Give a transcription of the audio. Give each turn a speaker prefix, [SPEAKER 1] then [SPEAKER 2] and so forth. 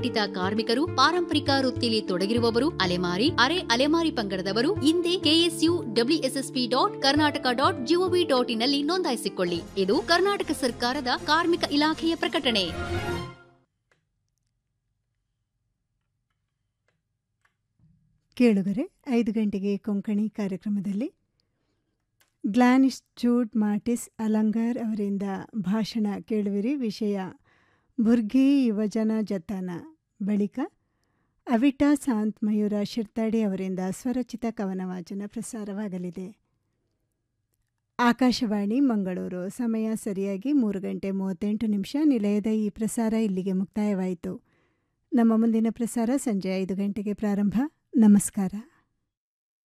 [SPEAKER 1] ಅಸಂಘಟಿತ ಕಾರ್ಮಿಕರು ಪಾರಂಪರಿಕ ವೃತ್ತಿಲಿ ತೊಡಗಿರುವವರು ಅಲೆಮಾರಿ ಅರೆ ಅಲೆಮಾರಿ ಪಂಗಡದವರು ಹಿಂದೆ KSU WSSP dot Karnataka dot gov dot ಇನ್ನಲ್ಲಿ ನೋಂದಾಯಿಸಿಕೊಳ್ಳಿ ಇದು ಕರ್ನಾಟಕ ಸರ್ಕಾರದ ಕಾರ್ಮಿಕ ಇಲಾಖೆಯ ಪ್ರಕಟಣೆ
[SPEAKER 2] ಕೇಳುಗರೆ ಐದು ಗಂಟೆಗೆ ಕೊಂಕಣಿ ಕಾರ್ಯಕ್ರಮದಲ್ಲಿ ಗ್ಲಾನಿಸ್ಟೂಡ್ ಮಾರ್ಟಿಸ್ ಅಲಂಗಾರ್ ಅವರಿಂದ ಭಾಷಣ ಕೇಳುವಿರಿ ವಿಷಯ ಬುರ್ಗಿ ಯುವಜನ ಜತನ ಬಳಿಕ ಅವಿಟಾ ಸಾಂತ್ ಮಯೂರ ಶಿರ್ತಾಡಿ ಅವರಿಂದ ಸ್ವರಚಿತ ಕವನ ವಾಚನ ಪ್ರಸಾರವಾಗಲಿದೆ ಆಕಾಶವಾಣಿ ಮಂಗಳೂರು ಸಮಯ ಸರಿಯಾಗಿ ಮೂರು ಗಂಟೆ ಮೂವತ್ತೆಂಟು ನಿಮಿಷ ನಿಲಯದ ಈ ಪ್ರಸಾರ ಇಲ್ಲಿಗೆ ಮುಕ್ತಾಯವಾಯಿತು ನಮ್ಮ ಮುಂದಿನ ಪ್ರಸಾರ ಸಂಜೆ ಐದು ಗಂಟೆಗೆ ಪ್ರಾರಂಭ ನಮಸ್ಕಾರ